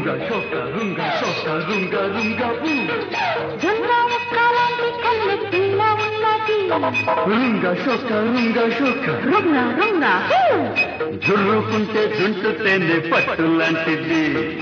రుంగ శోక రుంగ శోక రుంగ రుంగ ఊ. జొన్న ముక్కలాంటి కన్నె పిల్ల ఉన్నది రుంగ శోక రుంగ శోక రుంగ రుంగ హూ. జుర్రుకుంటే జుంటుతేనే పట్టు లాంటిది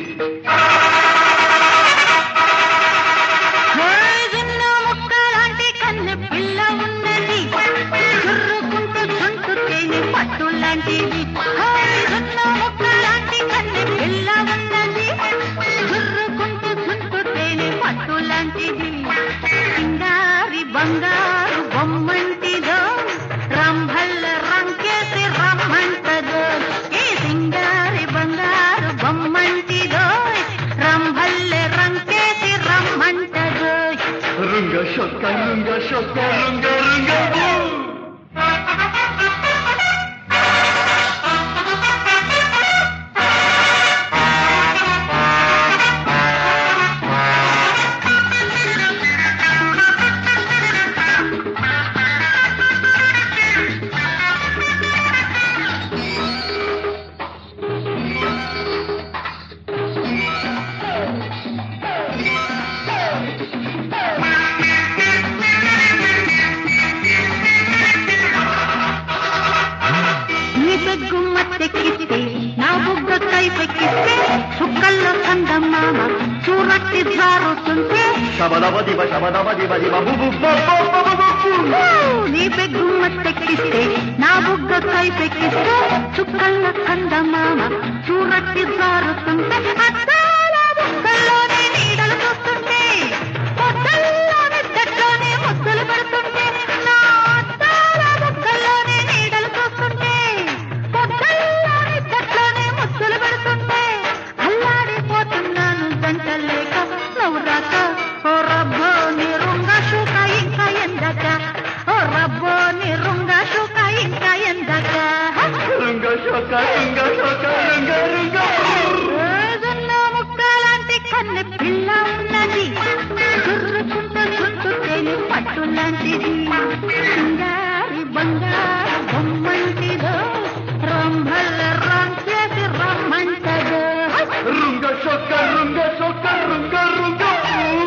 హాయ్ జొన్న ముక్కలాంటి కన్నె పిల్ల ఉన్నది చుర్రుకుంటూ చుంటుతేనే పట్టు లాంటిది హాయ్ జొన్న ముక్కలాంటి కన్నె పిల్ల ఉన్నది చుర్రుకుంటూ చుంటుతేనే పట్టు లాంటిది సింగారి బంగారు బొమ్మంటిదో రంభల్ల రంకేసి రమ్మంటదో ఈ సింగారి బంగారు బొమ్మంటిదో రంభల్లె రంకేసి రమ్మంటదో రుంగ శోక రుంగ శోక రుంగ రుంగ ఊ. నీ బెగ్గు మత్తెక్కిస్తే నా బుగ్గ కైపెక్కిస్తే చుక్కల్లో కందమ్మామ చూరట్టి జారుతుంటే శబదబ దిబ శబదబ దిబ దిబ బు బు బు బు బు బు బు బు. ఊ, నీ బెగ్గు మత్తెక్కిస్తే నా బుగ్గ కైపెక్కిస్తే చుక్కల్లో కందమ్మామ చూరట్టి జారుతుంటే అద్దాల బుగ్గల్లోనే నీడలు చూస్తుంటే పొద్దల్లోని చెట్లోనే ముద్దలు పెడుతుంటే నా అద్దాల బుగ్గల్లోనే నీడలు చూస్తుంటే పొద్దల్లోని చెట్లోనే ముద్దలు పెడుతుంటే అల్లాడిపోతున్నాను జంటలేక నువ్వు రాక ఓ రబ్బో నీ రుంగ శుక ఇంకా ఎందక ఓ రబ్బో నీ రుంగ శుక ఇంకా ఎందక రుంగ శోక రుంగ శోక రుంగ రుంగ ఊ. రోజున్న ముక్కలాంటి కన్నె పిల్ల ఉన్నది చుర్రుకుంటూ చుట్టుతేని పట్టు లాంటిది సింగారి బంగారు బొమ్మంటిదో రంభల రంకేసి రమ్మంటదో రుంగ శోక రుంగ శోక రుంగ రుంగ ఊ.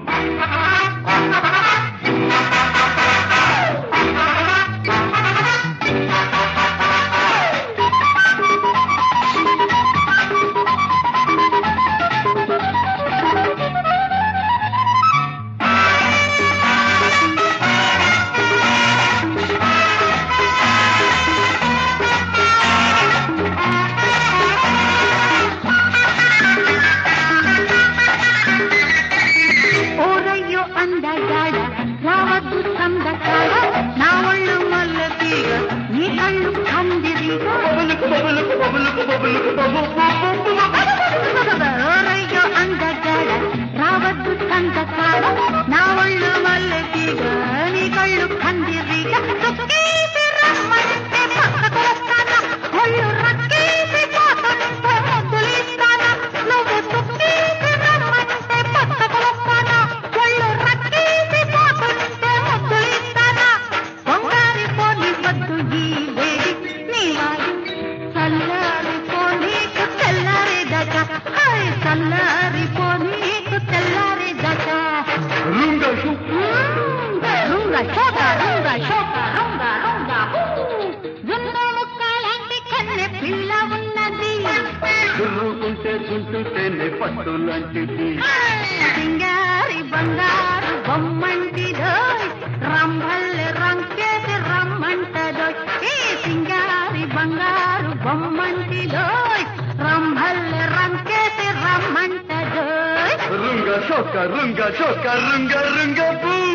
ఓరయ్యో అందగాడ రావద్దు సందకాడ నా ఒళ్ళు మల్లెతీగ నీ కళ్ళు కందిరిగా బబులుకు బబులుకు బబులుకు బబులుకు బబు బు బు బు బు. ఓరయ్యో అందగాడ రావద్దు సందకాడ నా ఒళ్ళు మల్లెతీగ నీ కళ్ళు కందిరిగా చుక్కేసి రమ్మంటే పక్కకు వస్తానా ఒళ్ళు రక్కేసి పోతుంటే ముద్దులిస్తానా నువ్వు చుక్కేసి రమ్మంటే పక్కకు వస్తానా ఒళ్ళు రక్కేసి పోతుంటే ముద్దులిస్తానా పొంగారి పోని వద్దు ఈ వేడి నీ వాడు చల్లారి పోనీకు తెల్లారేదక హాయ్ చల్లారి పోనీకు తెల్లారేదక రుంగ శోక రుంగ శోక రుంగ శోక రుంగ రుంగ జున్న ముక్కలాంటి కన్నె పిల్ల ఉన్నది జుర్రుకుంటే జుంటుతేనే పట్టు లాంటిది సింగారి బంగారు బొమ్మంటిదో రంభల్లె రంకేసి రమ్మంటదో ఈ సింగారి బంగారు బొమ్మంటిదో రంభల్లె రంకేసి రమ్మంటదో రుంగ శోక రుంగ శోక రుంగ రుంగ బూ